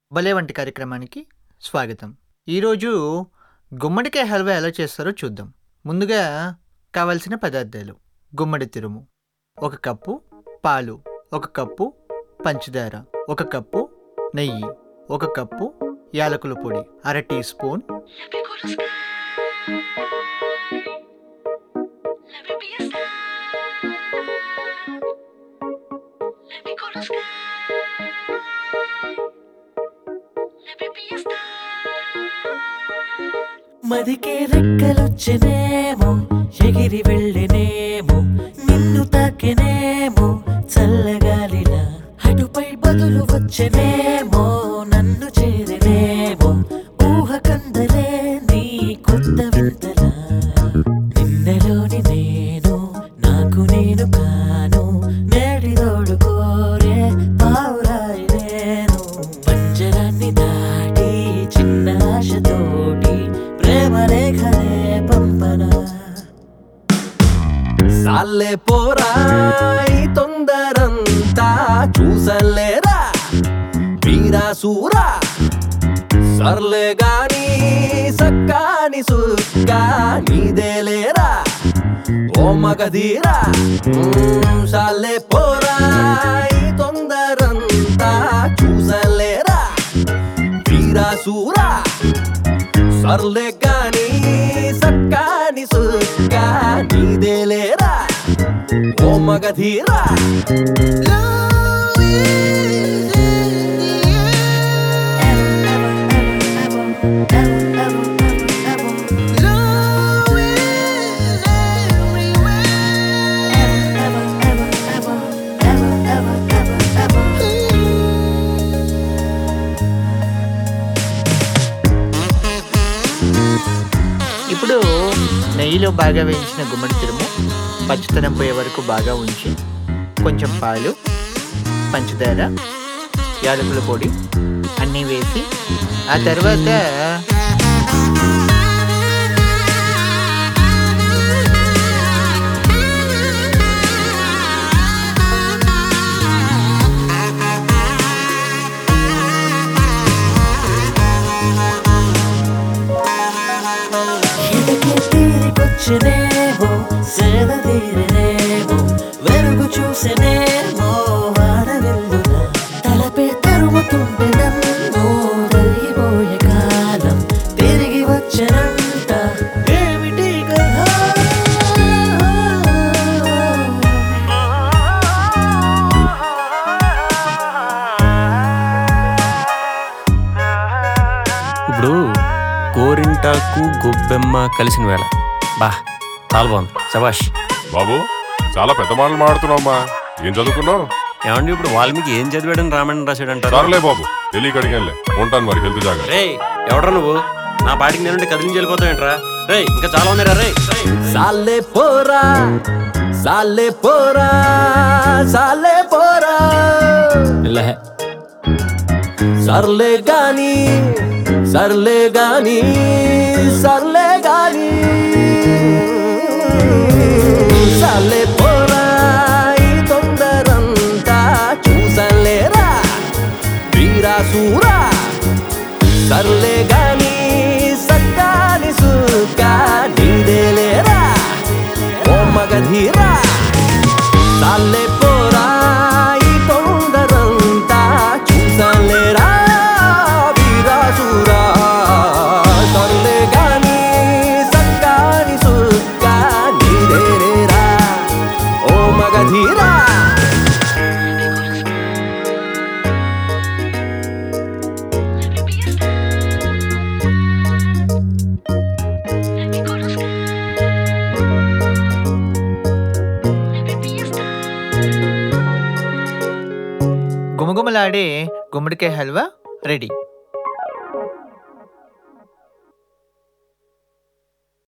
భలే వంటి కార్యక్రమానికి స్వాగతం ఈరోజు గుమ్మడికాయ హల్వా ఎలా చేస్తారో చూద్దాం ముందుగా కావలసిన పదార్థాలు గుమ్మడి తురుము ఒక కప్పు పాలు ఒక కప్పు పంచదార ఒక కప్పు నెయ్యి ఒక కప్పు యాలకుల పొడి అర టీ స్పూన్ మదికే రెక్కలొచ్చనేమో ఎగిరి వెళ్ళినేమో నిన్ను తాకెనేమో చల్లగాలిలా అటుపై బదులు వచ్చనేమో నన్ను చేరినేమో ఊహ కందలే నీ కొత్త వింతలా నిన్నలోని నేను నాకు నేను కాను నేడిదోడు కోరే పావురాయి నేను పంజరాన్ని దాటి చిన్న ఆశతోటి ప్రేమ రేఖలే పంపనా సాలే పోరా ఈ తొందరంతా చూసలేరా వీరా సూరా సర్లే గాని సక్కాని సుక్కా నీదేలేరా ఓ మగధీరా మ్మ్, సాలే పోరా ఈ తొందరంతా చూసలేరా వీరా సూరా సర్లే గాని సక్కాని సుక్కా నీదేలేరా ఓ మగధీరా ఇప్పుడు నెయ్యిలో బాగా వేయించిన గుమ్మడి తురుము పచ్చితనం పోయే వరకు బాగా ఉంచి కొంచెం పాలు పంచదార యాలకుల పొడి అన్నీ వేసి ఆ తర్వాత ఎదకే తీరికొచ్చినేమో సేద తీరినేమో వెలుగు చూసినేమో వాన వెల్లున తలపే తరుముతుంటే నన్ను తరిగిపోయే కాలం తిరిగి వచ్చనంట ఏమిటి కదా ఇప్పుడు గోరింటాకు గొబ్బెమ్మ కలిసిన వేళ బా చాలా బాగుంది సబాష్ బాబు చాలా పెద్ద మాటలు మాడుతున్నావమ్మా ఏం చదువుకున్నావు ఏమండి ఇప్పుడు వాల్మీకి ఏం చదివాడని రామాయణం రాశాడంటారు సరేలే బాబు తెలియక అడిగానులే ఉంటాను మరి హెల్త్ జాగ్రత్త రే ఎవడ్రా నువ్వు నా పాటికి నేనుంటే కదిలించి వెళ్ళిపోతావేంట్రా రే ఇంకా చాలా ఉన్నారా రే సాలే పోరా సాలే పోరా సాలే పోరా ఇలా సర్లే గాని సర్లే గాని సర్లే గాని సర్లే పోరా ఈ తొందరంతా చూసలేరా వీరా సూరా సర్లే గాని సక్కాని సుక్కా నీదేలేరా ఓ మగధీరా సాలే పోరా ఈ తొందరంతా చూసలేరా వీరాసురా సర్లే గాని సక్కాని సుక్కా నీదేలేరా ఓ మగధీరా గుమగుమలాడే గుమ్మడికాయ హల్వా రెడీ